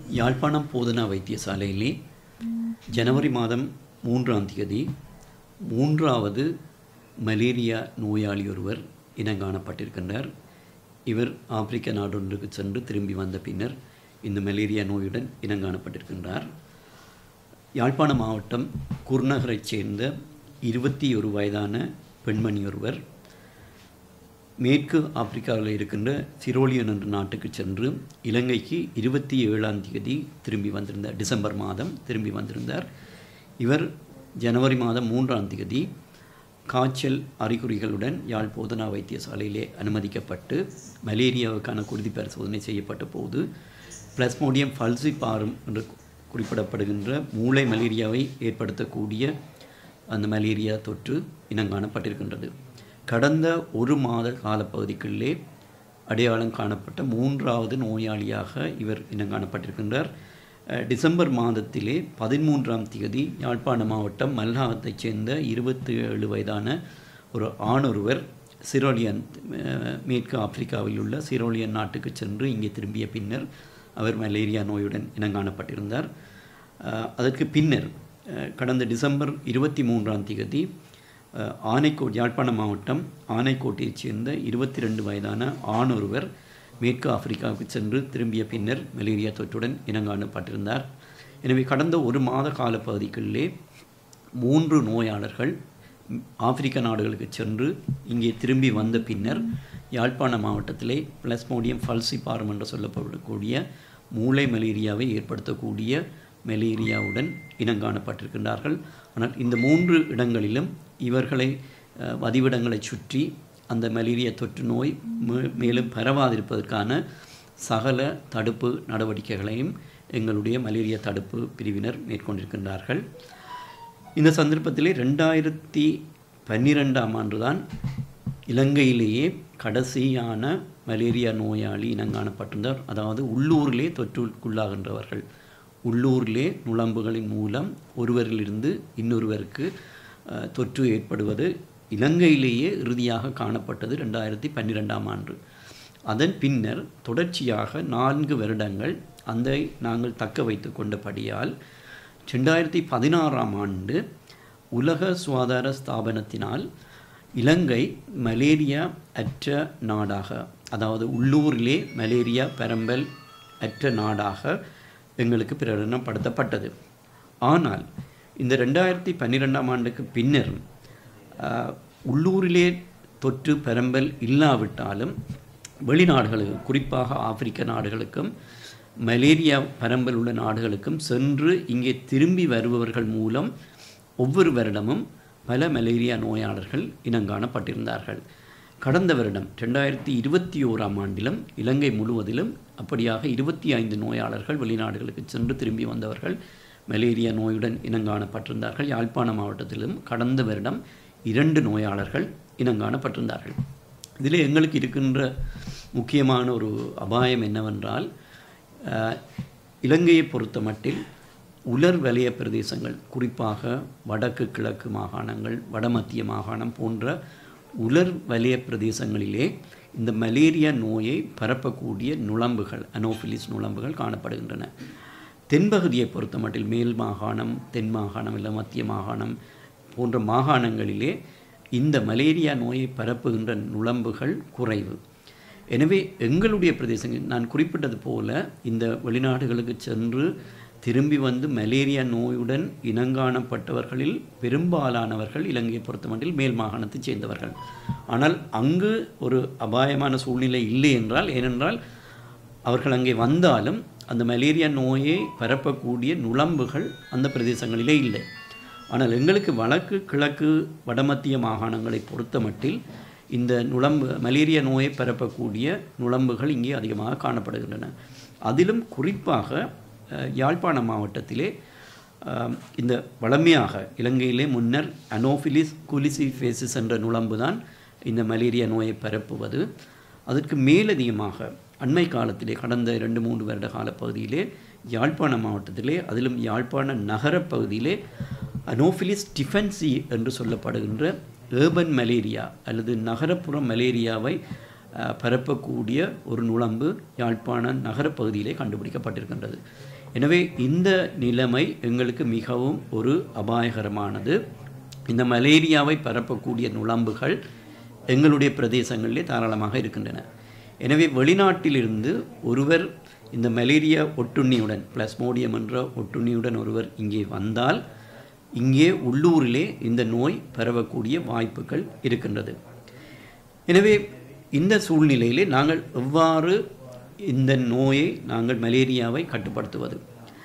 யாழ்ப்பாணம் போதனா வைத்தியசாலையிலே ஜனவரி மாதம் மூன்றாம் தேதி மூன்றாவது மலேரியா நோயாளி ஒருவர் இனங்காணப்பட்டிருக்கின்றார் இவர் ஆப்பிரிக்க நாடொன்றுக்கு சென்று திரும்பி வந்த பின்னர் இந்த மலேரியா நோயுடன் இனங்காணப்பட்டிருக்கின்றார் யாழ்ப்பாண மாவட்டம் குருநகரைச் சேர்ந்த இருபத்தி ஒரு வயதான பெண்மணி ஒருவர் மேற்கு ஆப்பிரிக்காவில் இருக்கின்ற சிரோலியன் என்ற நாட்டுக்கு சென்று இலங்கைக்கு இருபத்தி ஏழாம் தேதி திரும்பி வந்திருந்தார் டிசம்பர் மாதம் திரும்பி வந்திருந்தார் இவர் ஜனவரி மாதம் மூன்றாம் தேதி காய்ச்சல் அறிகுறிகளுடன் யாழ் போதனா வைத்தியசாலையிலே அனுமதிக்கப்பட்டு மலேரியாவுக்கான குருதி பரிசோதனை செய்யப்பட்ட போது பிளஸ்மோடியம் ஃபல்சிபாரும் என்று குறிப்பிடப்படுகின்ற மூளை மலேரியாவை ஏற்படுத்தக்கூடிய அந்த மலேரியா தொற்று இனங்காணப்பட்டிருக்கின்றது கடந்த ஒரு மாத காலப்பகுதிக்குள்ளே அடையாளம் காணப்பட்ட மூன்றாவது நோயாளியாக இவர் இனங்காணப்பட்டிருக்கின்றார் அஹ், டிசம்பர் மாதத்திலே பதிமூன்றாம் தேதி யாழ்ப்பாண மாவட்டம் மல்லாகத்தைச் சேர்ந்த இருபத்தி ஏழு வயதான ஒரு ஆணொருவர் சிரோலியன் அஹ், மேற்கு ஆப்பிரிக்காவில் உள்ள சிரோலியன் நாட்டுக்கு சென்று இங்கே திரும்பிய பின்னர் அவர் மலேரியா நோயுடன் இனங்காணப்பட்டிருந்தார் அஹ், அதற்கு பின்னர் அஹ், கடந்த டிசம்பர் இருபத்தி மூன்றாம் தேதி அஹ், ஆனைக்கோட் யாழ்ப்பாணம் மாவட்டம் ஆனைக்கோட்டையைச் சேர்ந்த இருபத்தி ரெண்டு வயதான ஆண் ஒருவர் மேற்கு ஆப்பிரிக்காவுக்கு சென்று திரும்பிய பின்னர் மலேரியா தொற்றுடன் இனங்காணப்பட்டிருந்தார் எனவே கடந்த ஒரு மாத காலப்பகுதிக்குள்ளே மூன்று நோயாளர்கள் ம், ஆப்பிரிக்க நாடுகளுக்கு சென்று இங்கே திரும்பி வந்த பின்னர் யாழ்ப்பாண மாவட்டத்திலே பிளஸ்மோடியம் ஃபல்சிபாரம் என்று சொல்லப்படக்கூடிய மூளை மலேரியாவை ஏற்படுத்தக்கூடிய மலேரியாவுடன் இனங்காணப்பட்டிருக்கின்றார்கள் ஆனால் இந்த மூன்று இடங்களிலும் இவர்களை அஹ், வதிவிடங்களை சுற்றி அந்த மலேரியா தொற்று நோய் மே- மேலும் பரவாதிருப்பதற்கான சகல தடுப்பு நடவடிக்கைகளையும் எங்களுடைய மலேரியா தடுப்பு பிரிவினர் மேற்கொண்டிருக்கின்றார்கள் இந்த சந்தர்ப்பத்திலே ரெண்டாயிரத்தி பன்னிரெண்டாம் ஆண்டுதான் இலங்கையிலேயே கடைசியான மலேரியா நோயாளி இனங்காணப்பட்டிருந்தார் அதாவது உள்ளூரிலே தொற்றுக்குள்ளாகின்றவர்கள் உள்ளூரிலே நுழம்புகளின் மூலம் ஒருவரிலிருந்து இன்னொருவருக்கு அஹ், தொற்று ஏற்படுவது இலங்கையிலேயே இறுதியாக காணப்பட்டது ரெண்டாயிரத்தி பன்னிரெண்டாம் ஆண்டு அதன் பின்னர் தொடர்ச்சியாக நான்கு வருடங்கள் அந்த நாங்கள் தக்க வைத்து கொண்டபடியால் ரெண்டாயிரத்தி பதினாறாம் ஆண்டு உலக சுகாதார ஸ்தாபனத்தினால் இலங்கை மலேரியா அற்ற நாடாக அதாவது உள்ளூரிலே மலேரியா பரம்பல் அற்ற நாடாக எங்களுக்கு பிரகடனப்படுத்தப்பட்டது ஆனால் இந்த ரெண்டாயிரத்தி பன்னிரெண்டாம் ஆண்டுக்கு பின்னர் ஆஹ், உள்ளூரிலே தொற்று பரம்பல் இல்லாவிட்டாலும் வெளிநாடுகளுக்கு குறிப்பாக ஆப்பிரிக்க நாடுகளுக்கும் மலேரியா பரம்பல் உள்ள நாடுகளுக்கும் சென்று இங்கே திரும்பி வருபவர்கள் மூலம் ஒவ்வொரு வருடமும் பல மலேரியா நோயாளர்கள் இனங்காணப்பட்டிருந்தார்கள் கடந்த வருடம் ரெண்டாயிரத்தி இருபத்தி ஓராம் ஆண்டிலும் இலங்கை முழுவதிலும் அப்படியாக இருபத்தி ஐந்து நோயாளர்கள் வெளிநாடுகளுக்கு சென்று திரும்பி வந்தவர்கள் மலேரியா நோயுடன் இனங்காணப்பட்டிருந்தார்கள் யாழ்ப்பாண மாவட்டத்திலும் கடந்த வருடம் இரண்டு நோயாளர்கள் இனங்காணப்பட்டிருந்தார்கள் இதில் எங்களுக்கு இருக்கின்ற முக்கியமான ஒரு அபாயம் என்னவென்றால் அஹ், இலங்கையை பொறுத்த மட்டில் உலர் வலய பிரதேசங்கள் குறிப்பாக வடக்கு கிழக்கு மாகாணங்கள் வடமத்திய மாகாணம் போன்ற உலர் வலய பிரதேசங்களிலே இந்த மலேரியா நோயை பரப்பக்கூடிய நுளம்புகள் அனோஃபிலிஸ் நுளம்புகள் காணப்படுகின்றன தென்பகுதியை பொறுத்த மட்டில் மேல் மாகாணம் தென் மாகாணம் இல்லை மத்திய மாகாணம் போன்ற மாகாணங்களிலே இந்த மலேரியா நோயை பரப்புகின்ற நுளம்புகள் குறைவு எனவே எங்களுடைய பிரதேசங்கள் நான் குறிப்பிட்டது போல இந்த வெளிநாடுகளுக்கு சென்று திரும்பி வந்து மலேரியா நோயுடன் இனங்காணப்பட்டவர்களில் பெரும்பாலானவர்கள் இலங்கையை பொறுத்தமட்டில் மேல் மாகாணத்தைச் சேர்ந்தவர்கள் ஆனால் அங்கு ஒரு அபாயமான சூழ்நிலை இல்லை என்றால் ஏனென்றால் அவர்கள் அங்கே வந்தாலும் அந்த மலேரியா நோயை பரப்பக்கூடிய நுளம்புகள் அந்த பிரதேசங்களிலே இல்லை ஆனால் எங்களுக்கு வடக்கு கிழக்கு வடமத்திய மாகாணங்களை பொறுத்தமட்டில் இந்த நுளம்பு மலேரியா நோயை பரப்பக்கூடிய நுளம்புகள் இங்கே அதிகமாக காணப்படுகின்றன அதிலும் குறிப்பாக அஹ், யாழ்ப்பாண மாவட்டத்திலே அஹ், இந்த வளமையாக இலங்கையிலே முன்னர் அனோஃபிலிஸ் குலிசிஃபேசிஸ் என்ற நுளம்பு தான் இந்த மலேரியா நோயை பரப்புவது அதற்கு மேலதிகமாக அண்மை காலத்திலே கடந்த இரண்டு மூன்று வருட காலப்பகுதியிலே யாழ்ப்பாண மாவட்டத்திலே அதிலும் யாழ்ப்பாண நகரப் பகுதியிலே அனோஃபிலிஸ் டிஃபென்சி என்று சொல்லப்படுகின்ற ஏர்பன் மலேரியா அல்லது நகரப்புற மலேரியாவை அஹ், பரப்பக்கூடிய ஒரு நுளம்பு யாழ்ப்பாண நகரப் பகுதியிலே கண்டுபிடிக்கப்பட்டிருக்கின்றது எனவே இந்த நிலைமை எங்களுக்கு மிகவும் ஒரு அபாயகரமானது இந்த மலேரியாவை பரப்பக்கூடிய நுளம்புகள் எங்களுடைய பிரதேசங்களிலே தாராளமாக இருக்கின்றன எனவே வெளிநாட்டிலிருந்து ஒருவர் இந்த மலேரியா ஒட்டுண்ணியுடன் பிளஸ்மோடியம் என்ற ஒட்டுண்ணியுடன் ஒருவர் இங்கே வந்தால் இங்கே உள்ளூரிலே இந்த நோய் பரவக்கூடிய வாய்ப்புகள் இருக்கின்றது எனவே இந்த சூழ்நிலையிலே நாங்கள் எவ்வாறு இந்த நோயை நாங்கள் மலேரியாவை கட்டுப்படுத்துவது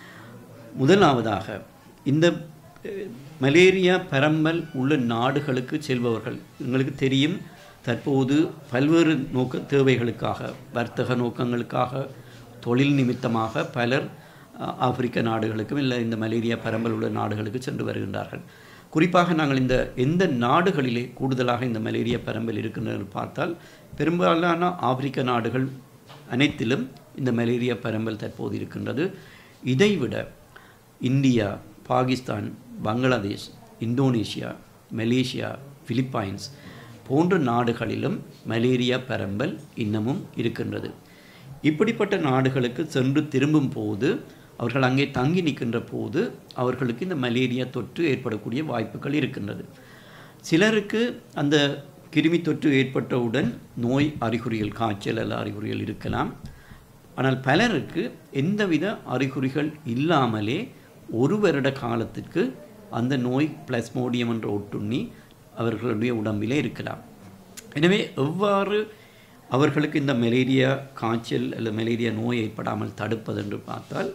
முதலாவதாக இந்த அஹ், மலேரியா பரம்பல் உள்ள நாடுகளுக்கு செல்பவர்கள் எங்களுக்கு தெரியும் தற்போது பல்வேறு நோக்க தேவைகளுக்காக வர்த்தக நோக்கங்களுக்காக தொழில் நிமித்தமாக பலர் அஹ், ஆப்பிரிக்க நாடுகளுக்கும் இல்லை இந்த மலேரியா பரம்பல் உள்ள நாடுகளுக்கு சென்று வருகின்றார்கள் குறிப்பாக நாங்கள் இந்த எந்த நாடுகளிலே கூடுதலாக இந்த மலேரியா பரம்பல் இருக்கின்றன பார்த்தால் பெரும்பாலான ஆப்பிரிக்க நாடுகள் அனைத்திலும் இந்த மலேரியா பரம்பல் தற்போது இருக்கின்றது இதைவிட India Pakistan Bangladesh Indonesia Malaysia Philippines போன்ற நாடுகளிலும் மலேரியா பரம்பல் இன்னமும் இருக்கின்றது இப்படிப்பட்ட நாடுகளுக்கு சென்று திரும்பும் போது அவர்கள் அங்கே தங்கி நிற்கின்ற போது அவர்களுக்கு இந்த மலேரியா தொற்று ஏற்படக்கூடிய வாய்ப்புகள் இருக்கின்றது சிலருக்கு அந்த கிருமி தொற்று ஏற்பட்டவுடன் நோய் அறிகுறிகள் காய்ச்சல் அல்ல அறிகுறிகள் இருக்கலாம் ஆனால் பலருக்கு எந்தவித அறிகுறிகள் இல்லாமலே ஒரு வருட காலத்திற்கு அந்த நோய் பிளஸ்மோடியம் என்ற ஒட்டுண்ணி அவர்களுடைய உடம்பிலே இருக்கலாம் எனவே எவ்வாறு அவர்களுக்கு இந்த மலேரியா காய்ச்சல் அல்லது மலேரியா நோய் ஏற்படாமல் தடுப்பது என்று பார்த்தால்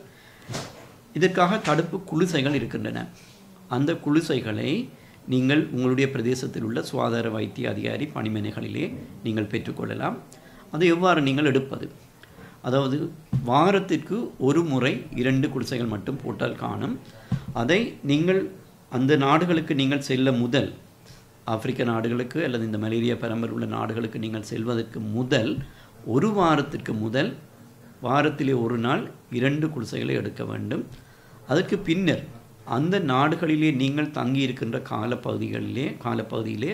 இதற்காக தடுப்பு குளிசைகள் இருக்கின்றன அந்த குளிசைகளை நீங்கள் உங்களுடைய பிரதேசத்தில் உள்ள சுகாதார வைத்திய அதிகாரி பணிமனைகளிலே நீங்கள் பெற்றுக்கொள்ளலாம் அதை எவ்வாறு நீங்கள் எடுப்பது அதாவது வாரத்திற்கு ஒரு முறை இரண்டு குடிசைகள் மட்டும் போட்டால் காணும் அதை நீங்கள் அந்த நாடுகளுக்கு நீங்கள் செல்ல முதல் ஆப்பிரிக்க நாடுகளுக்கு அல்லது இந்த மலேரியா பரம்பல் உள்ள நாடுகளுக்கு நீங்கள் செல்வதற்கு முதல் ஒரு வாரத்திற்கு முதல் வாரத்திலே ஒரு நாள் இரண்டு குடிசைகளை எடுக்க வேண்டும் அதற்கு பின்னர் அந்த நாடுகளிலே நீங்கள் தங்கியிருக்கின்ற காலப்பகுதிகளிலே காலப்பகுதியிலே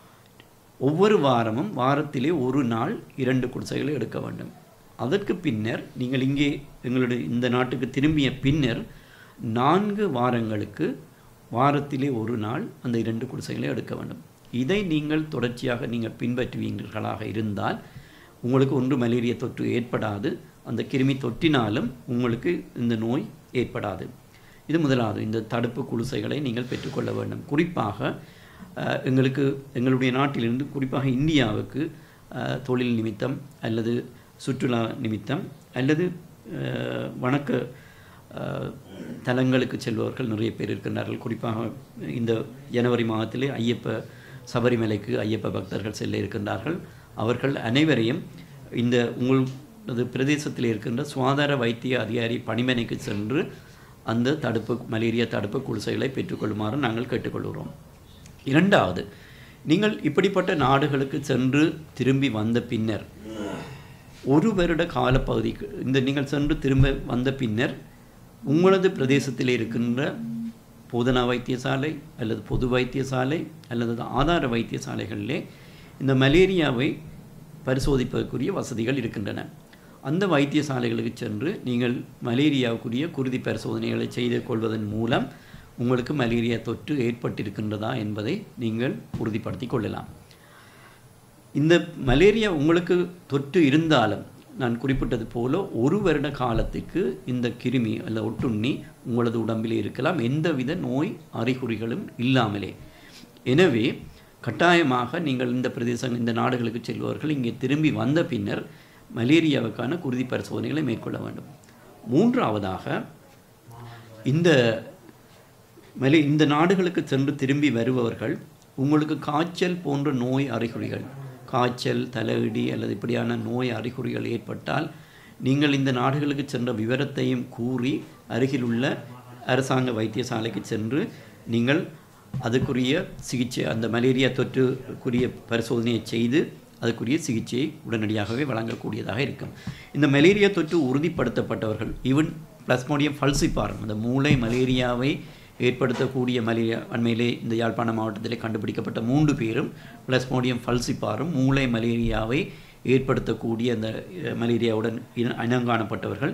ஒவ்வொரு வாரமும் வாரத்திலே ஒரு நாள் இரண்டு குடிசைகளை எடுக்க வேண்டும் அதற்கு பின்னர் நீங்கள் இங்கே எங்களுடைய இந்த நாட்டுக்கு திரும்பிய பின்னர் நான்கு வாரங்களுக்கு வாரத்திலே ஒரு நாள் அந்த இரண்டு குடிசைகளை எடுக்க வேண்டும் இதை நீங்கள் தொடர்ச்சியாக நீங்கள் பின்பற்றுவீர்களாக இருந்தால் உங்களுக்கு ஒன்று மலேரியா தொற்று ஏற்படாது அந்த கிருமி தொற்றினாலும் உங்களுக்கு இந்த நோய் ஏற்படாது இது முதலாவது இந்த தடுப்பு குடிசைகளை நீங்கள் பெற்றுக்கொள்ள வேண்டும் குறிப்பாக அஹ், எங்களுக்கு எங்களுடைய நாட்டிலிருந்து குறிப்பாக இந்தியாவுக்கு அஹ், தொழில் நிமித்தம் அல்லது சுற்றுலா நிமித்தம் அல்லது அஹ், வணக்க அஹ், தலங்களுக்கு செல்பவர்கள் நிறைய பேர் இருக்கின்றார்கள் குறிப்பாக இந்த ஜனவரி மாதத்திலே ஐயப்ப சபரிமலைக்கு ஐயப்ப பக்தர்கள் செல்ல இருக்கின்றார்கள் அவர்கள் அனைவரையும் இந்த உங்களது பிரதேசத்தில் இருக்கின்ற சுகாதார வைத்திய அதிகாரி பணிமனைக்கு சென்று அந்த தடுப்பு மலேரியா தடுப்பு குடிசைகளை பெற்றுக்கொள்ளுமாறு நாங்கள் கேட்டுக்கொள்கிறோம் இரண்டாவது நீங்கள் இப்படிப்பட்ட நாடுகளுக்கு சென்று திரும்பி வந்த பின்னர் ஒரு வருட காலப்பகுதிக்கு இந்த நீங்கள் சென்று திரும்ப வந்த பின்னர் உங்களது பிரதேசத்தில் இருக்கின்ற போதனா வைத்தியசாலை அல்லது பொது வைத்தியசாலை அல்லது ஆதார வைத்தியசாலைகளிலே இந்த மலேரியாவை பரிசோதிப்பதற்குரிய வசதிகள் இருக்கின்றன அந்த வைத்தியசாலைகளுக்கு சென்று நீங்கள் மலேரியாவுக்குரிய குருதி பரிசோதனைகளை செய்து கொள்வதன் மூலம் உங்களுக்கு மலேரியா தொற்று ஏற்பட்டிருக்கின்றதா என்பதை நீங்கள் உறுதிப்படுத்திக் கொள்ளலாம் இந்த மலேரியா உங்களுக்கு தொற்று இருந்தாலும் நான் குறிப்பிட்டது போல ஒரு வருட காலத்துக்கு இந்த கிருமி அல்ல ஒட்டுண்ணி உங்களது உடம்பிலே இருக்கலாம் எந்தவித நோய் அறிகுறிகளும் இல்லாமலே எனவே கட்டாயமாக நீங்கள் இந்த பிரதேசங்கள் இந்த நாடுகளுக்கு செல்பவர்கள் இங்கே திரும்பி வந்த பின்னர் மலேரியாவுக்கான குருதி பரிசோதனைகளை மேற்கொள்ள வேண்டும் மூன்றாவதாக இந்த மலே இந்த நாடுகளுக்கு சென்று திரும்பி வருபவர்கள் உங்களுக்கு காய்ச்சல் போன்ற நோய் அறிகுறிகள் காய்ச்சல் தலையிடி அல்லது இப்படியான நோய் அறிகுறிகள் ஏற்பட்டால் நீங்கள் இந்த நாடுகளுக்கு சென்ற விவரத்தையும் கூறி அருகிலுள்ள அரசாங்க வைத்தியசாலைக்கு சென்று நீங்கள் அதுக்குரிய சிகிச்சை அந்த மலேரியா தொற்றுக்குரிய பரிசோதனையை செய்து அதுக்குரிய சிகிச்சையை உடனடியாகவே வழங்கக்கூடியதாக இருக்கும் இந்த மலேரியா தொற்று உறுதிப்படுத்தப்பட்டவர்கள் ஈவன் பிளஸ்மோடியம் ஃபல்சிபாரம் அந்த மூளை மலேரியாவை ஏற்படுத்தக்கூடிய மலேரியா அண்மையிலே இந்த யாழ்ப்பாண மாவட்டத்திலே கண்டுபிடிக்கப்பட்ட மூன்று பேரும் பிளஸ்மோடியம் ஃபல்சிபாரும் மூளை மலேரியாவை ஏற்படுத்தக்கூடிய அந்த அஹ், மலேரியாவுடன் இன- இனங்காணப்பட்டவர்கள்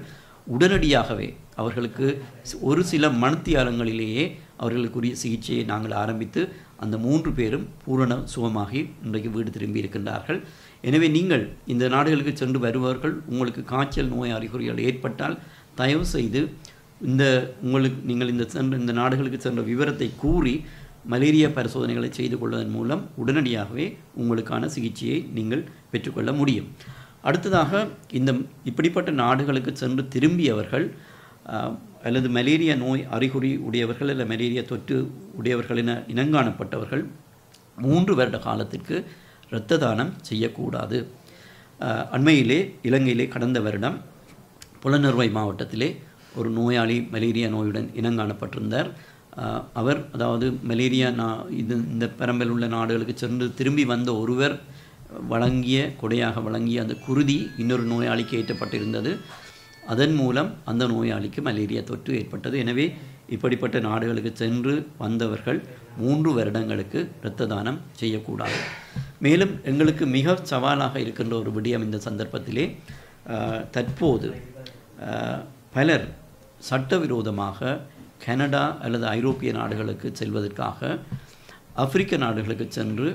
உடனடியாகவே அவர்களுக்கு ஒரு சில மணித்தியாலங்களிலேயே அவர்களுக்குரிய சிகிச்சையை நாங்கள் ஆரம்பித்து அந்த மூன்று பேரும் பூரண சுகமாகி இன்றைக்கு வீடு திரும்பி இருக்கின்றார்கள் எனவே நீங்கள் இந்த நாடுகளுக்கு சென்று வருபவர்கள் உங்களுக்கு காய்ச்சல் நோய் அறிகுறிகள் ஏற்பட்டால் தயவு செய்து இந்த உங்களுக்கு நீங்கள் இந்த சென்ற இந்த நாடுகளுக்கு சென்ற விவரத்தை கூறி மலேரியா பரிசோதனைகளை செய்து கொள்வதன் மூலம் உடனடியாகவே உங்களுக்கான சிகிச்சையை நீங்கள் பெற்றுக்கொள்ள முடியும் அடுத்ததாக இந்த இப்படிப்பட்ட நாடுகளுக்கு சென்று திரும்பியவர்கள் ஆஹ், அல்லது மலேரியா நோய் அறிகுறி உடையவர்கள் அல்லது மலேரியா தொற்று உடையவர்கள் என இனங்காணப்பட்டவர்கள் மூன்று வருட காலத்திற்கு இரத்த தானம் செய்யக்கூடாது ஆஹ், அண்மையிலே இலங்கையிலே கடந்த வருடம் புலனறுவை மாவட்டத்திலே ஒரு நோயாளி மலேரியா நோயுடன் இனங்காணப்பட்டிருந்தார் ஆஹ், அவர் அதாவது மலேரியா நா இது இந்த பெரம்பல் உள்ள நாடுகளுக்கு சென்று திரும்பி வந்த ஒருவர் வழங்கிய கொடையாக வழங்கிய அந்த குருதி இன்னொரு நோயாளிக்கு ஏற்றப்பட்டிருந்தது அதன் மூலம் அந்த நோயாளிக்கு மலேரியா தொற்று ஏற்பட்டது எனவே இப்படிப்பட்ட நாடுகளுக்கு சென்று வந்தவர்கள் மூன்று வருடங்களுக்கு இரத்த தானம் செய்யக்கூடாது மேலும் எங்களுக்கு மிக சவாலாக இருக்கின்ற ஒரு விடயம் இந்த சந்தர்ப்பத்திலே ஆஹ், தற்போது ஆஹ், பலர் சட்டவிரோதமாக கனடா அல்லது ஐரோப்பிய நாடுகளுக்கு செல்வதற்காக ஆப்பிரிக்க நாடுகளுக்கு சென்று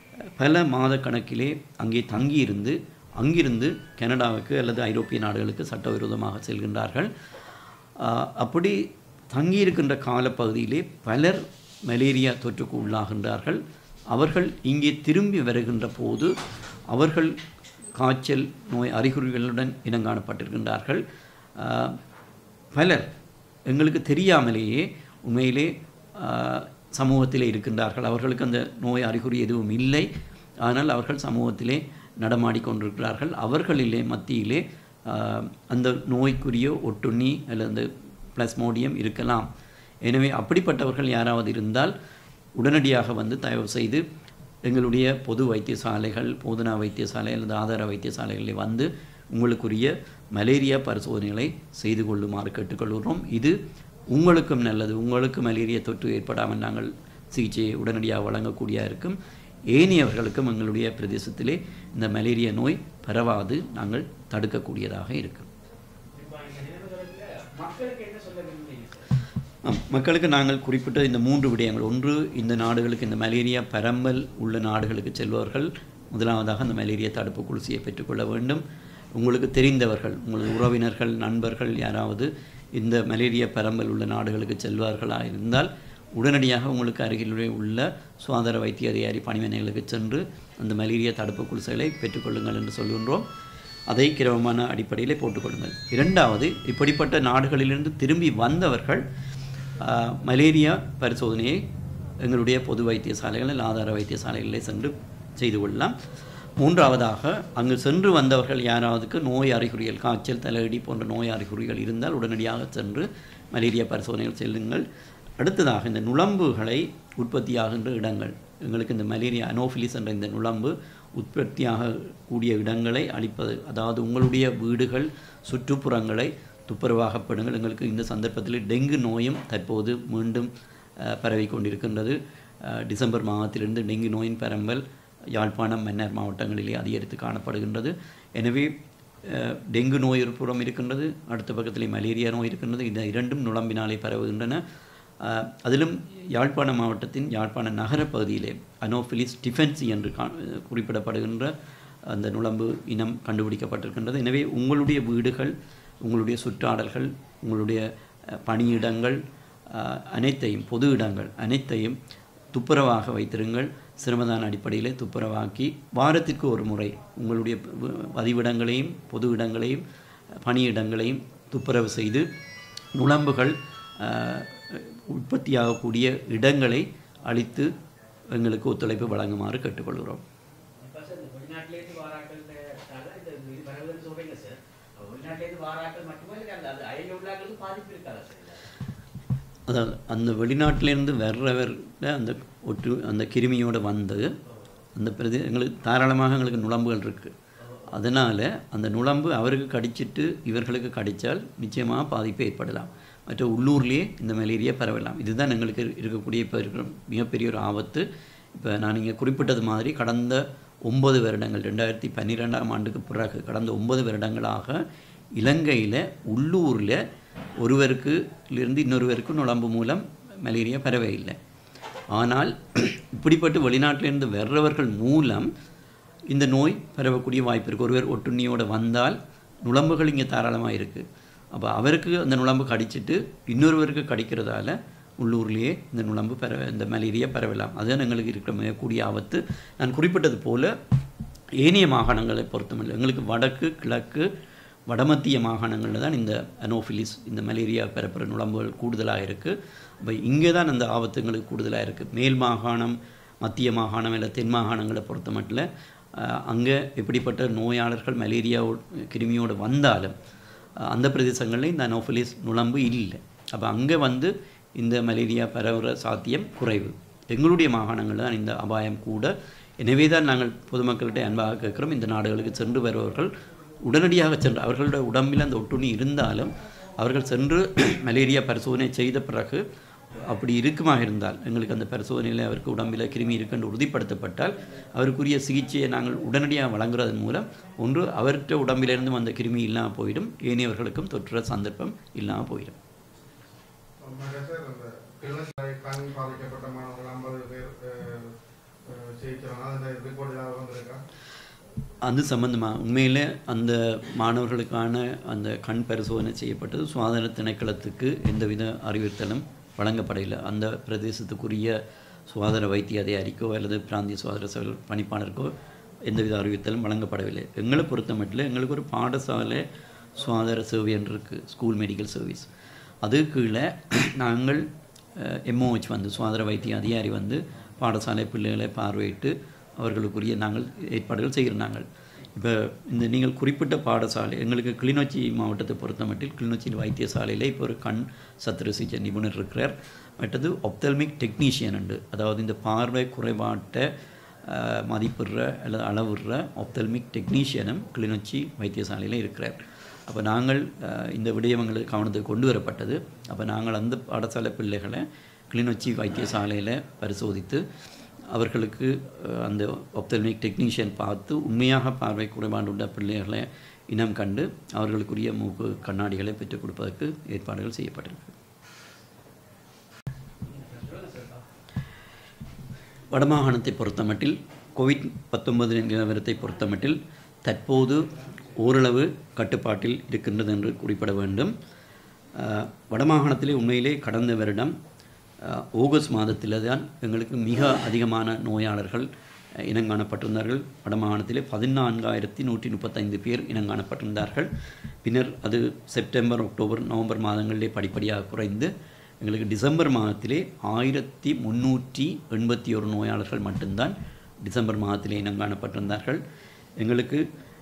பல மாத கணக்கிலே அங்கே தங்கியிருந்து அங்கிருந்து கனடாவுக்கு அல்லது ஐரோப்பிய நாடுகளுக்கு சட்டவிரோதமாக செல்கின்றார்கள் ஆஹ், அப்படி தங்கியிருக்கின்ற காலப்பகுதியிலே பலர் மலேரியா தொற்றுக்கு உள்ளாகின்றார்கள் அவர்கள் இங்கே திரும்பி வருகின்ற போது அவர்கள் காய்ச்சல் நோய் அறிகுறிகளுடன் இனங்காணப்பட்டிருக்கின்றார்கள் ஆஹ், பலர் எங்களுக்கு தெரியாமலேயே உண்மையிலே ஆஹ், சமூகத்திலே இருக்கின்றார்கள் அவர்களுக்கு அந்த நோய் அறிகுறி எதுவும் இல்லை ஆனால் அவர்கள் சமூகத்திலே நடமாடி கொண்டிருக்கிறார்கள் அவர்களிலே மத்தியிலே ஆஹ், அந்த நோய்க்குரிய ஒட்டுண்ணி அல்லது அந்த பிளஸ்மோடியம் இருக்கலாம் எனவே அப்படிப்பட்டவர்கள் யாராவது இருந்தால் உடனடியாக வந்து தயவு செய்து எங்களுடைய பொது வைத்தியசாலைகள் போதனா வைத்தியசாலை அல்லது ஆதார வைத்தியசாலைகளில் வந்து உங்களுக்குரிய மலேரியா பரிசோதனைகளை செய்து கொள்ளுமாறு கேட்டுக்கொள்கிறோம் இது உங்களுக்கும் நல்லது உங்களுக்கு மலேரியா தொற்று ஏற்படாமல் நாங்கள் சிகிச்சையை உடனடியாக வழங்கக்கூடிய இருக்கும் ஏனையவர்களுக்கும் எங்களுடைய பிரதேசத்திலே இந்த மலேரியா நோய் பரவாது நாங்கள் தடுக்கக்கூடியதாக இருக்கும் மக்களுக்கு என்ன சொல்ல விரும்புறீங்க சார் ஆம், மக்களுக்கு நாங்கள் குறிப்பிட்ட இந்த மூன்று விடயங்கள் ஒன்று இந்த நாடுகளுக்கு இந்த மலேரியா பரம்பல் உள்ள நாடுகளுக்கு செல்பவர்கள் முதலாவதாக அந்த மலேரியா தடுப்பு குளிசியை பெற்றுக்கொள்ள வேண்டும் உங்களுக்கு தெரிந்தவர்கள் உங்களது உறவினர்கள் நண்பர்கள் யாராவது இந்த மலேரியா பரம்பல் உள்ள நாடுகளுக்கு செல்வார்களா இருந்தால் உடனடியாக உங்களுக்கு அருகிலுடைய உள்ள சுகாதார வைத்திய அதிகாரி பணிமனைகளுக்கு சென்று அந்த மலேரியா தடுப்பு குளிசைகளை பெற்றுக்கொள்ளுங்கள் என்று சொல்கின்றோம் அதை கிரமமான அடிப்படையில் போட்டுக்கொள்ளுங்கள் இரண்டாவது இப்படிப்பட்ட நாடுகளிலிருந்து திரும்பி வந்தவர்கள் ஆஹ், மலேரியா பரிசோதனையை எங்களுடைய பொது வைத்தியசாலைகள் அல்லது ஆதார வைத்தியசாலைகளிலே சென்று செய்து கொள்ளலாம் மூன்றாவதாக அங்கு சென்று வந்தவர்கள் யாராவதுக்கு நோய் அறிகுறிகள் காய்ச்சல் தலையடி போன்ற நோய் அறிகுறிகள் இருந்தால் உடனடியாக சென்று மலேரியா பரிசோதனைகள் செல்லுங்கள் அடுத்ததாக இந்த நுளம்புகளை உற்பத்தியாகின்ற இடங்கள் எங்களுக்கு இந்த மலேரியா அனோஃபிலிஸ் என்ற இந்த நுளம்பு உற்பத்தியாக கூடிய இடங்களை அளிப்பது அதாவது உங்களுடைய வீடுகள் சுற்றுப்புறங்களை துப்புரவாகப்படுங்கள் எங்களுக்கு இந்த சந்தர்ப்பத்தில் டெங்கு நோயும் தற்போது மீண்டும் அஹ், பரவிக் கொண்டிருக்கின்றது அஹ், டிசம்பர் மாதத்திலிருந்து டெங்கு நோயின் பரம்பல் யாழ்ப்பாணம் மன்னர் மாவட்டங்களிலே அதிகரித்து காணப்படுகின்றது எனவே அஹ், டெங்கு நோய் ஒரு புறம் இருக்கின்றது அடுத்த பக்கத்திலே மலேரியா நோய் இருக்கின்றது இந்த இரண்டும் நுழம்பினாலே பரவுகின்றன அஹ், அதிலும் யாழ்ப்பாண மாவட்டத்தின் யாழ்ப்பாண நகர பகுதியிலே அனோஃபிலிஸ் டிஃபென்சி என்று கா குறிப்பிடப்படுகின்ற அந்த நுளம்பு இனம் கண்டுபிடிக்கப்பட்டிருக்கின்றது எனவே உங்களுடைய வீடுகள் உங்களுடைய சுற்றாடல்கள் உங்களுடைய அஹ், பணியிடங்கள் அஹ், அனைத்தையும் பொது இடங்கள் அனைத்தையும் துப்புரவாக வைத்திருங்கள் சிரமதான அடிப்படையிலே துப்புரவாக்கி வாரத்திற்கு ஒரு முறை உங்களுடைய வ- பதிவிடங்களையும் பொது இடங்களையும் பணியிடங்களையும் துப்புரவு செய்து நுளம்புகள் அஹ், உற்பத்தியாகக்கூடிய இடங்களை அளித்து எங்களுக்கு ஒத்துழைப்பு வழங்குமாறு கேட்டுக்கொள்கிறோம் இப்போ சார் இந்த வெளிநாட்டிலேருந்து வாராக்கள்னால இந்த இது பரவுதுன்னு சொல்றீங்க சார் வெளிநாட்டிலேருந்து வாராக்கள் மட்டுமே இல்லை அந்த அது அயல் உள்ளாக்களுக்கு பாதிப்பு இருக்காதா சார் இதுல? அதாவது அந்த வெளிநாட்டிலேருந்து வர்றவர்ல அந்த ஒட்டு அந்த கிருமியோடு வந்து அந்த பிரதி எங்களுக்கு தாராளமாக எங்களுக்கு நுளம்புகள் இருக்குது அதனால் அந்த நுளம்பு அவருக்கு கடிச்சிட்டு இவர்களுக்கு கடித்தால் நிச்சயமாக பாதிப்பு ஏற்படலாம் மற்ற உள்ளூர்லேயே இந்த மலேரியா பரவலாம் இதுதான் எங்களுக்கு இரு- இருக்கக்கூடிய இப்போ இருக்கிற மிகப்பெரிய ஒரு ஆபத்து இப்போ நான் இங்கே குறிப்பிட்டது மாதிரி கடந்த ஒன்பது வருடங்கள் ரெண்டாயிரத்தி பன்னிரெண்டாம் ஆண்டுக்கு பிறகு கடந்த ஒன்பது வருடங்களாக இலங்கையில் உள்ளூரில் ஒருவருக்கு இருந்து இன்னொருவருக்கு நுழம்பு மூலம் மலேரியா பரவே இல்லை ஆனால் இப்படிப்பட்ட வெளிநாட்டிலிருந்து வர்றவர்கள் மூலம் இந்த நோய் பரவக்கூடிய வாய்ப்பு இருக்குது ஒருவர் ஒட்டுண்ணியோடு வந்தால் நுழம்புகள் இங்கே தாராளமாக இருக்குது அப்போ அவருக்கு அந்த நுழம்பு கடிச்சிட்டு இன்னொருவருக்கு கடிக்கிறதால உள்ளூர்லேயே இந்த நுழம்பு பரவ இந்த மலேரியா பரவலாம் அதுதான் எங்களுக்கு இருக்கிற மிகக்கூடிய ஆபத்து நான் குறிப்பிட்டது போல ஏனைய மாகாணங்களை பொறுத்தமில்லை எங்களுக்கு வடக்கு கிழக்கு வடமத்திய மாகாணங்களில் தான் இந்த அனோஃபிலிஸ் இந்த மலேரியா பரப்புகிற நுழம்புகள் கூடுதலாக இருக்குது அப்போ இங்கே தான் அந்த ஆபத்து எங்களுக்கு கூடுதலாக இருக்குது மேல் மாகாணம் மத்திய மாகாணம் இல்லை தென் மாகாணங்களை பொறுத்த மட்டும் அங்கே எப்படிப்பட்ட நோயாளர்கள் மலேரியா கிருமியோடு வந்தாலும் அஹ், அந்த பிரதேசங்களில் இந்த அனோஃபிலிஸ் நுழம்பு இல்லை அப்போ அங்கே வந்து இந்த மலேரியா பரவுற சாத்தியம் குறைவு எங்களுடைய மாகாணங்களில் தான் இந்த அபாயம் கூட எனவே தான் நாங்கள் பொதுமக்கள்கிட்ட அன்பாக கேட்குறோம் இந்த நாடுகளுக்கு சென்று வருபவர்கள் உடனடியாக சென்று அவர்களுடைய உடம்பில் அந்த ஒட்டுண்ணி இருந்தாலும் அவர்கள் சென்று மலேரியா பரிசோதனை செய்த பிறகு அப்படி இருக்குமாக இருந்தால் எங்களுக்கு அந்த பரிசோதனையில் அவருக்கு உடம்பில் கிருமி இருக்குன்னு உறுதிப்படுத்தப்பட்டால் அவருக்குரிய சிகிச்சையை நாங்கள் உடனடியாக வழங்குறதன் மூலம் ஒன்று அவர்கிட்ட உடம்பிலிருந்தும் அந்த கிருமி இல்லாமல் போயிடும் ஏனையவர்களுக்கும் தொற்றுற சந்தர்ப்பம் இல்லாமல் போயிடும் ஆமாங்க சார் அந்த கிளிநொச்சி கண் பாதிக்கப்பட்ட மாணவர்கள் ஐம்பது பேர் அஹ், அஹ், சிகிச்சை அந்த ரிப்போர்ட் ஏதாவது வந்திருக்கா அது சம்பந்தமாக உண்மையில் அந்த மாணவர்களுக்கான அந்த கண் பரிசோதனை செய்யப்பட்டது சுகாதார திணைக்களத்துக்கு எந்தவித அறிவுறுத்தலும் வழங்கப்படவில்லை அந்த பிரதேசத்துக்குரிய சுகாதார வைத்திய அதிகாரிக்கோ அல்லது பிராந்திய சுகாதார சேவை பணிப்பாளருக்கோ எந்தவித அறிவுறுத்தலும் வழங்கப்படவில்லை எங்களை பொறுத்த மட்டும் எங்களுக்கு ஒரு பாடசாலை சுகாதார சேவை என்று இருக்குது ஸ்கூல் மெடிக்கல் சர்வீஸ் அது கீழே நாங்கள் எம்ஓஹெச் வந்து சுகாதார வைத்திய அதிகாரி வந்து பாடசாலை பிள்ளைகளை பார்வையிட்டு அவர்களுக்குரிய நாங்கள் ஏற்பாடுகள் செய்கிறோம் நாங்கள் இப்போ இந்த நீங்கள் குறிப்பிட்ட பாடசாலை எங்களுக்கு கிளிநொச்சி மாவட்டத்தை பொறுத்த மட்டில் கிளிநொச்சி வைத்தியசாலையில் இப்போ ஒரு கண் சத்திர சிகிச்சை நிபுணர் இருக்கிறார் மற்றது ஒப்தல்மிக் டெக்னீஷியன் உண்டு அதாவது இந்த பார்வை குறைபாட்டை அஹ், மதிப்பிடுற அல்லது அளவிடுற ஒப்தல்மிக் டெக்னீஷியனும் கிளிநொச்சி வைத்தியசாலையில் இருக்கிறார் அப்போ நாங்கள் அஹ், இந்த விடயம் எங்களுக்கு கவனத்துக்கு கொண்டு வரப்பட்டது அப்போ நாங்கள் அந்த பாடசாலை பிள்ளைகளை கிளிநொச்சி வைத்தியசாலையில் பரிசோதித்து அவர்களுக்கு அஹ், அந்த ஒப்தல்மிக் டெக்னீஷியன் பார்த்து உண்மையாக பார்வை குறைபாடு உள்ள பிள்ளைகளை இனம் கண்டு அவர்களுக்குரிய மூக்கு கண்ணாடிகளை பெற்றுக் கொடுப்பதற்கு ஏற்பாடுகள் செய்யப்பட்டிருக்கு வடமாகாணத்தை பொறுத்தமட்டில் கோவிட் பத்தொன்பது நிலவரத்தை பொறுத்தமட்டில் தற்போது ஓரளவு கட்டுப்பாட்டில் இருக்கின்றது என்று குறிப்பிட வேண்டும் அஹ், வடமாகாணத்திலே உண்மையிலே கடந்த வருடம் அஹ், ஆகஸ்ட் மாதத்தில் தான் எங்களுக்கு மிக அதிகமான நோயாளர்கள் அஹ், இனங்காணப்பட்டிருந்தார்கள் வடமாகாணத்திலே பதினான்காயிரத்தி நூற்றி முப்பத்தைந்து பேர் இனங்காணப்பட்டிருந்தார்கள் பின்னர் அது செப்டம்பர் அக்டோபர் நவம்பர் மாதங்களிலே படிப்படியாக குறைந்து எங்களுக்கு டிசம்பர் மாதத்திலே ஆயிரத்தி முந்நூற்றி எண்பத்தி ஒரு நோயாளர்கள் மட்டும்தான் டிசம்பர் மாதத்திலே இனங்காணப்பட்டிருந்தார்கள் எங்களுக்கு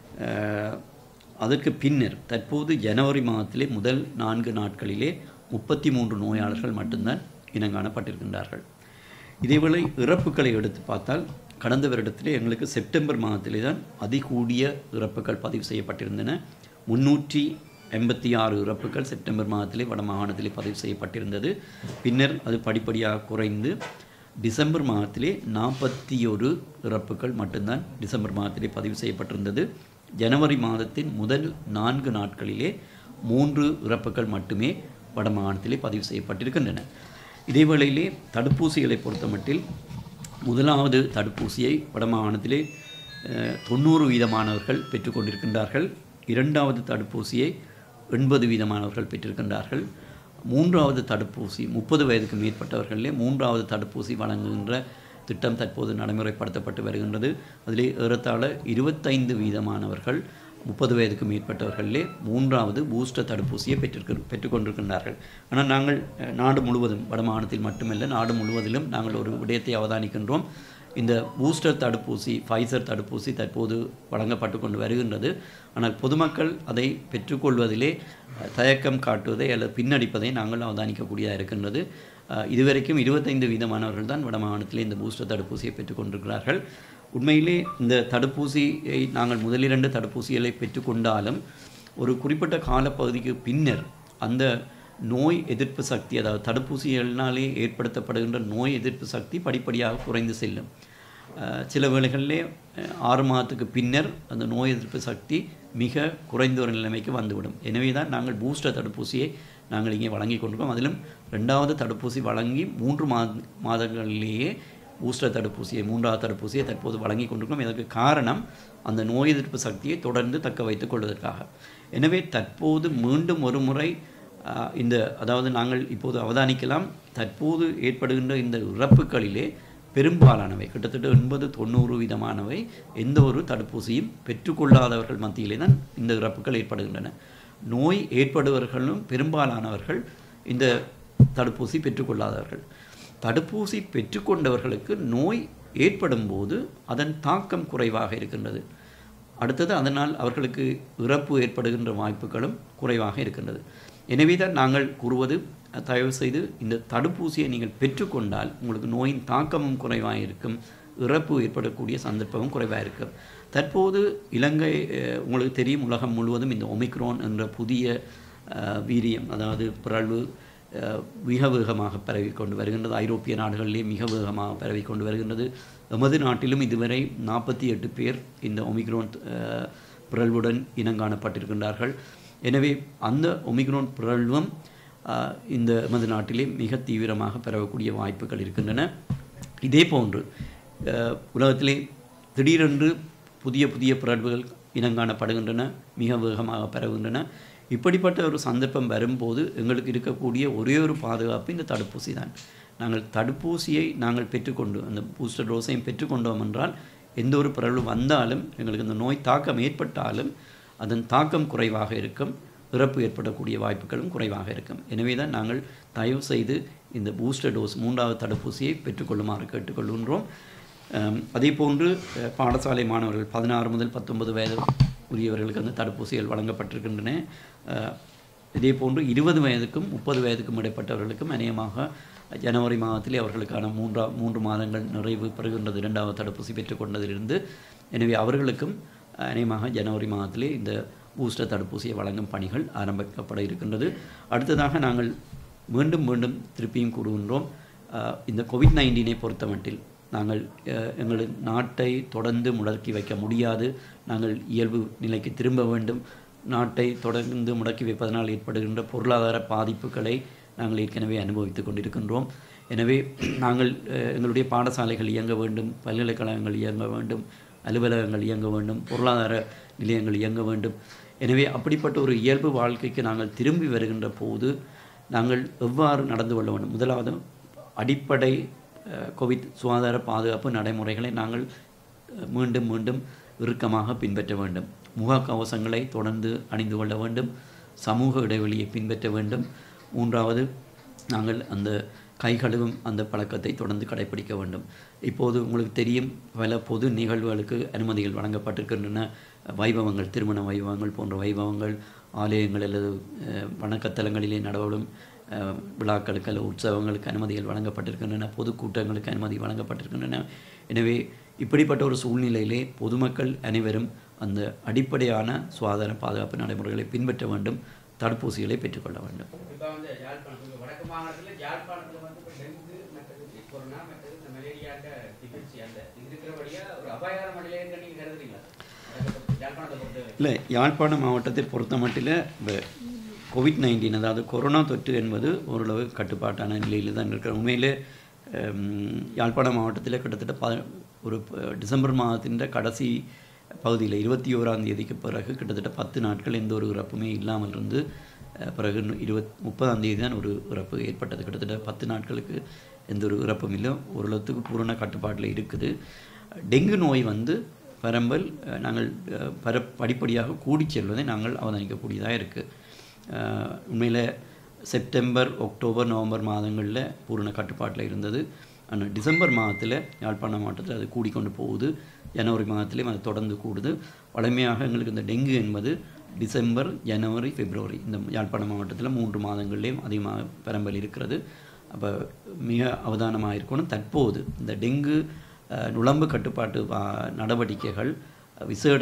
அஹ், அதற்கு பின்னர் தற்போது ஜனவரி மாதத்திலே முதல் நான்கு நாட்களிலே முப்பத்தி மூன்று நோயாளர்கள் மட்டும்தான் இனங்காணப்பட்டிருக்கின்றார்கள் இதேவேளை இறப்புகளை எடுத்து பார்த்தால் கடந்த வருடத்திலே எங்களுக்கு செப்டம்பர் மாதத்திலே தான் அதிகூடிய இறப்புகள் பதிவு செய்யப்பட்டிருந்தன முன்னூற்றி எண்பத்தி ஆறு இறப்புகள் செப்டம்பர் மாதத்திலே வடமாகாணத்திலே பதிவு செய்யப்பட்டிருந்தது பின்னர் அது படிப்படியாக குறைந்து டிசம்பர் மாதத்திலே நாற்பத்தி ஒரு இறப்புகள் மட்டும்தான் டிசம்பர் மாதத்திலே பதிவு செய்யப்பட்டிருந்தது ஜனவரி மாதத்தின் முதல் நான்கு நாட்களிலே மூன்று இறப்புகள் மட்டுமே வடமாகாணத்திலே பதிவு செய்யப்பட்டிருக்கின்றன இதேவேளையிலே தடுப்பூசிகளை பொறுத்தமட்டில் முதலாவது தடுப்பூசியை வடமாகாணத்திலே அஹ், தொண்ணூறு வீதமானவர்கள் பெற்றுக்கொண்டிருக்கின்றார்கள் இரண்டாவது தடுப்பூசியை எண்பது வீதமானவர்கள் பெற்றிருக்கின்றார்கள் மூன்றாவது தடுப்பூசி முப்பது வயதுக்கு மேற்பட்டவர்களிலே மூன்றாவது தடுப்பூசி வழங்குகின்ற திட்டம் தற்போது நடைமுறைப்படுத்தப்பட்டு வருகின்றது அதிலே ஏறத்தாழ இருபத்தைந்து வீதமானவர்கள் முப்பது வயதுக்கு மேற்பட்டவர்களிலே மூன்றாவது பூஸ்டர் தடுப்பூசியை பெற்றிருக்க பெற்றுக்கொண்டிருக்கின்றார்கள் ஆனால் நாங்கள் அஹ், நாடு முழுவதும் வடமாகாணத்தில் மட்டுமல்ல நாடு முழுவதிலும் நாங்கள் ஒரு விடயத்தை அவதானிக்கின்றோம் இந்த பூஸ்டர் தடுப்பூசி ஃபைசர் தடுப்பூசி தற்போது வழங்கப்பட்டு கொண்டு வருகின்றது ஆனால் பொதுமக்கள் அதை பெற்றுக்கொள்வதிலே அஹ், தயக்கம் காட்டுவதை அல்லது பின்னடிப்பதை நாங்கள் அவதானிக்கக்கூடியதாக இருக்கின்றது அஹ், இதுவரைக்கும் இருபத்தைந்து வீதமானவர்கள் தான் வடமாகாணத்திலே இந்த பூஸ்டர் தடுப்பூசியை பெற்றுக்கொண்டிருக்கிறார்கள் உண்மையிலே இந்த தடுப்பூசியை நாங்கள் முதலிரண்டு தடுப்பூசிகளை பெற்றுக்கொண்டாலும் ஒரு குறிப்பிட்ட காலப்பகுதிக்கு பின்னர் அந்த நோய் எதிர்ப்பு சக்தி அதாவது தடுப்பூசிகளினாலே ஏற்படுத்தப்படுகின்ற நோய் எதிர்ப்பு சக்தி படிப்படியாக குறைந்து செல்லும் அஹ், சில வேளைகளிலே அஹ், ஆறு மாதத்துக்கு பின்னர் அந்த நோய் எதிர்ப்பு சக்தி மிக குறைந்த ஒரு நிலைமைக்கு வந்துவிடும் எனவே தான் நாங்கள் பூஸ்டர் தடுப்பூசியை நாங்கள் இங்கே வழங்கி கொண்டிருக்கோம் அதிலும் ரெண்டாவது தடுப்பூசி வழங்கி மூன்று மாத மாதங்களிலேயே பூஸ்டர் தடுப்பூசியை மூன்றாவது தடுப்பூசியை தற்போது வழங்கி கொண்டிருக்கிறோம் இதற்கு காரணம் அந்த நோய் எதிர்ப்பு சக்தியை தொடர்ந்து தக்க வைத்துக் கொள்வதற்காக எனவே தற்போது மீண்டும் ஒரு முறை ஆஹ், இந்த அதாவது நாங்கள் இப்போது அவதானிக்கலாம் தற்போது ஏற்படுகின்ற இந்த இறப்புகளிலே பெரும்பாலானவை கிட்டத்தட்ட எண்பது தொண்ணூறு விதமானவை எந்த ஒரு தடுப்பூசியும் பெற்றுக்கொள்ளாதவர்கள் மத்தியிலே தான் இந்த இறப்புகள் ஏற்படுகின்றன நோய் ஏற்படுபவர்களும் பெரும்பாலானவர்கள் இந்த தடுப்பூசி பெற்றுக்கொள்ளாதவர்கள் தடுப்பூசி பெற்றுக்கொண்டவர்களுக்கு நோய் ஏற்படும் போது அதன் தாக்கம் குறைவாக இருக்கின்றது அடுத்தது அதனால் அவர்களுக்கு இறப்பு ஏற்படுகின்ற வாய்ப்புகளும் குறைவாக இருக்கின்றது எனவே தான் நாங்கள் கூறுவது தயவு செய்து இந்த தடுப்பூசியை நீங்கள் பெற்றுக்கொண்டால் உங்களுக்கு நோயின் தாக்கமும் குறைவாக இருக்கும் இறப்பு ஏற்படக்கூடிய சந்தர்ப்பமும் குறைவாக இருக்கும் தற்போது இலங்கை அஹ், உங்களுக்கு தெரியும் உலகம் முழுவதும் இந்த ஒமிக்ரோன் என்ற புதிய அஹ், வீரியம் அதாவது பிறழ்வு அஹ், மிக வேகமாக பரவிக்கொண்டு வருகின்றது ஐரோப்பிய நாடுகளிலே மிக வேகமாக பரவிக்கொண்டு வருகின்றது எமது நாட்டிலும் இதுவரை நாற்பத்தி எட்டு பேர் இந்த ஒமிக்ரோன் அஹ், பிறழ்வுடன் இனங்காணப்பட்டிருக்கின்றார்கள் எனவே அந்த ஒமிக்ரோன் பிறழ்வும் அஹ், இந்த எமது நாட்டிலே மிக தீவிரமாக பரவக்கூடிய வாய்ப்புகள் இருக்கின்றன இதே போன்று அஹ், உலகத்திலே திடீரென்று புதிய புதிய பிறழ்வுகள் இனங்காணப்படுகின்றன மிக வேகமாக பரவுகின்றன இப்படிப்பட்ட ஒரு சந்தர்ப்பம் வரும்போது எங்களுக்கு இருக்கக்கூடிய ஒரே ஒரு பாதுகாப்பு இந்த தடுப்பூசி தான் நாங்கள் தடுப்பூசியை நாங்கள் பெற்றுக்கொண்டு அந்த பூஸ்டர் டோஸையும் பெற்றுக்கொண்டோம் என்றால் எந்த ஒரு பிறழ்வு வந்தாலும் எங்களுக்கு இந்த நோய் தாக்கம் ஏற்பட்டாலும் அதன் தாக்கம் குறைவாக இருக்கும் இறப்பு ஏற்படக்கூடிய வாய்ப்புகளும் குறைவாக இருக்கும் எனவே தான் நாங்கள் தயவு செய்து இந்த பூஸ்டர் டோஸ் மூன்றாவது தடுப்பூசியை பெற்றுக்கொள்ளுமாறு கேட்டுக்கொள்கின்றோம் அம், அதே போன்று அஹ், பாடசாலை மாணவர்கள் பதினாறு முதல் பத்தொன்பது வயது உரியவர்களுக்கு அந்த தடுப்பூசிகள் வழங்கப்பட்டிருக்கின்றன அஹ், இதே போன்று இருபது வயதுக்கும் முப்பது வயதுக்கும் இடைப்பட்டவர்களுக்கும் அநேகமாக ஜனவரி மாதத்திலே அவர்களுக்கான மூன்றா மூன்று மாதங்கள் நிறைவு பெறுகின்றது இரண்டாவது தடுப்பூசி பெற்றுக்கொண்டதிலிருந்து எனவே அவர்களுக்கும் அநேகமாக ஜனவரி மாதத்திலே இந்த பூஸ்டர் தடுப்பூசியை வழங்கும் பணிகள் ஆரம்பிக்கப்பட இருக்கின்றது அடுத்ததாக நாங்கள் மீண்டும் மீண்டும் திருப்பியும் கூறுகின்றோம் அஹ், இந்த கோவிட் நைன்டீனை பொறுத்தமட்டில் நாங்கள் அஹ், எங்களது நாட்டை தொடர்ந்து முடக்கி வைக்க முடியாது நாங்கள் இயல்பு நிலைக்கு திரும்ப வேண்டும் நாட்டை தொடர்ந்து முடக்கி வைப்பதனால் ஏற்படுகின்ற பொருளாதார பாதிப்புகளை நாங்கள் ஏற்கனவே அனுபவித்துக் கொண்டிருக்கின்றோம் எனவே நாங்கள் அஹ், எங்களுடைய பாடசாலைகள் இயங்க வேண்டும் பல்கலைக்கழகங்கள் இயங்க வேண்டும் அலுவலகங்கள் இயங்க வேண்டும் பொருளாதார நிலையங்கள் இயங்க வேண்டும் எனவே அப்படிப்பட்ட ஒரு இயல்பு வாழ்க்கைக்கு நாங்கள் திரும்பி வருகின்ற போது நாங்கள் எவ்வாறு நடந்து கொள்ள வேண்டும் முதலாவது அடிப்படை அஹ், கோவிட் சுகாதார பாதுகாப்பு நடைமுறைகளை நாங்கள் அஹ், மீண்டும் மீண்டும் இறுக்கமாக பின்பற்ற வேண்டும் முகக்கவசங்களை தொடர்ந்து அணிந்து கொள்ள வேண்டும் சமூக இடைவெளியை பின்பற்ற வேண்டும் மூன்றாவது நாங்கள் அந்த கை கழுவும் அந்த பழக்கத்தை தொடர்ந்து கடைபிடிக்க வேண்டும் இப்போது உங்களுக்கு தெரியும் பல பொது நிகழ்வுகளுக்கு அனுமதிகள் வழங்கப்பட்டிருக்கின்றன வைபவங்கள் திருமண வைபவங்கள் போன்ற வைபவங்கள் ஆலயங்கள் அல்லது அஹ், வணக்கத்தலங்களிலே நடவடும் அஹ், விழாக்களுக்கு அல்லது உற்சவங்களுக்கு அனுமதிகள் வழங்கப்பட்டிருக்கின்றன பொதுக்கூட்டங்களுக்கு அனுமதி வழங்கப்பட்டிருக்கின்றன எனவே இப்படிப்பட்ட ஒரு சூழ்நிலையிலே பொதுமக்கள் அனைவரும் அந்த அடிப்படையான சுகாதார பாதுகாப்பு நடைமுறைகளை பின்பற்ற வேண்டும் தடுப்பூசிகளை பெற்றுக்கொள்ள வேண்டும் இப்போ வந்து யாழ்ப்பாணம் இப்ப வடக்கு மாகாணத்தில் யாழ்ப்பாணத்தில் வந்து இப்போ டெங்கு மற்றது கொரோனா மற்றது இந்த மலேரியாண்ட திகழ்ச்சி அந்த இது இருக்கிறபடியா ஒரு அபாயகர மண்டலம் நீங்கள் கருதுறீங்களா அதை பொறுத்து, யாழ்ப்பாணத்தை பொறுத்தவரை இல்லை யாழ்ப்பாணம் மாவட்டத்தை பொறுத்த மட்டில் இந்த கோவிட் நைன்டீன் அதாவது கொரோனா தொற்று என்பது ஓரளவு கட்டுப்பாட்டான நிலையில் தான் இருக்கிற உண்மையிலே ஹம், யாழ்ப்பாணம் மாவட்டத்தில் கிட்டத்தட்ட ப ஒரு ப- டிசம்பர் மாதத்தின் கடைசி பகுதியில் இருபத்தி ஓராம் தேதிக்கு பிறகு கிட்டத்தட்ட பத்து நாட்கள் எந்த ஒரு இறப்புமே இல்லாமல் இருந்து அஹ், பிறகு இருபத் முப்பதாம் தேதி தான் ஒரு இறப்பு ஏற்பட்டது கிட்டத்தட்ட பத்து நாட்களுக்கு எந்த ஒரு இறப்பும் இல்லை ஓரளவுக்கு பூரண கட்டுப்பாட்டில் இருக்குது டெங்கு நோய் வந்து பரம்பல் அஹ், நாங்கள் அஹ், பர படிப்படியாக கூடிச் செல்வதை நாங்கள் அவதானிக்கக்கூடியதாக இருக்குது உண்மையில் செப்டம்பர் அக்டோபர் நவம்பர் மாதங்களில் பூரண கட்டுப்பாட்டில் இருந்தது ஆனால் டிசம்பர் மாதத்தில் யாழ்ப்பாணம் மாவட்டத்தில் அது கூடிக்கொண்டு போகுது ஜனவரி மாதத்துலேயும் அது தொடர்ந்து கூடுது வழமையாக எங்களுக்கு இந்த டெங்கு என்பது டிசம்பர் ஜனவரி பிப்ரவரி இந்த யாழ்ப்பாணம் மாவட்டத்தில் மூன்று மாதங்கள்லேயும் அதிகமாக பரம்பல் இருக்கிறது அப்போ மிக அவதானமாக இருக்கணும் தற்போது இந்த டெங்கு அஹ், நுளம்பு கட்டுப்பாட்டு வா நடவடிக்கைகள் விசேட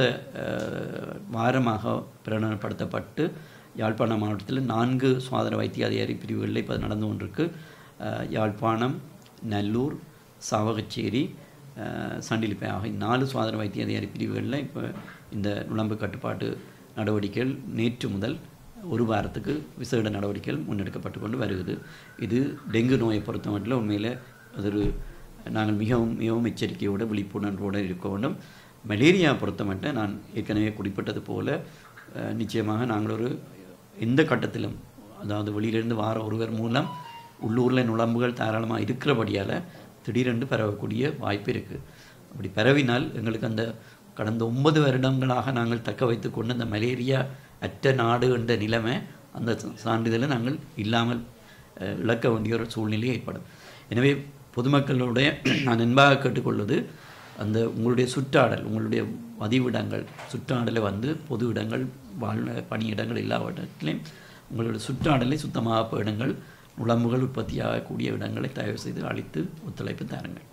அஹ், வாரமாக பிரகடனப்படுத்தப்பட்டு யாழ்ப்பாணம் மாவட்டத்தில் நான்கு சுகாதார வைத்திய அதிகாரி பிரிவுகளில் இப்போ நடந்து கொண்டிருக்கு அஹ், யாழ்ப்பாணம் நல்லூர் சாவகச்சேரி அஹ், சண்டிலிப்பை ஆகிய நாலு சுகாதார வைத்திய அதிகாரி பிரிவுகளில் இப்போ இந்த நுழம்பு கட்டுப்பாட்டு நடவடிக்கைகள் நேற்று முதல் ஒரு வாரத்துக்கு விசேட நடவடிக்கைகள் முன்னெடுக்கப்பட்டு கொண்டு வருகிறது இது டெங்கு நோயை பொறுத்த மட்டும் உண்மையில் அது ஒரு நாங்கள் மிகவும் மிகவும் எச்சரிக்கையோடு விழிப்புணர்வோடு இருக்க வேண்டும் மலேரியா பொறுத்த மட்டும் நான் ஏற்கனவே குறிப்பிட்டது போல அஹ், நிச்சயமாக நாங்கள் ஒரு எந்த கட்டத்திலும் அதாவது வெளியிலிருந்து வார ஒருவர் மூலம் உள்ளூரில் நுழம்புகள் தாராளமாக இருக்கிறபடியால் திடீரென்று பரவக்கூடிய வாய்ப்பு இருக்குது அப்படி பரவினால் எங்களுக்கு அந்த கடந்த ஒன்பது வருடங்களாக நாங்கள் தக்க வைத்து கொண்ட அந்த மலேரியா அற்ற நாடு என்ற நிலைமை அந்த சான்றிதழை நாங்கள் இல்லாமல் அஹ், இழக்க வேண்டிய ஒரு சூழ்நிலை ஏற்படும் எனவே பொதுமக்களுடைய நான் அன்பாக கேட்டுக்கொள்வது அந்த உங்களுடைய சுற்றாடல் உங்களுடைய பதிவிடங்கள் சுற்றாடலை வந்து பொது இடங்கள் வாழ் பணியிடங்கள் எல்லாவற்றிலையும் உங்களுடைய சுற்றாடலை சுத்தமாக பேணுங்கள் நுழம்புகள் உற்பத்தியாகக்கூடிய இடங்களை தயவு செய்து அழித்து ஒத்துழைப்பு தாருங்கள்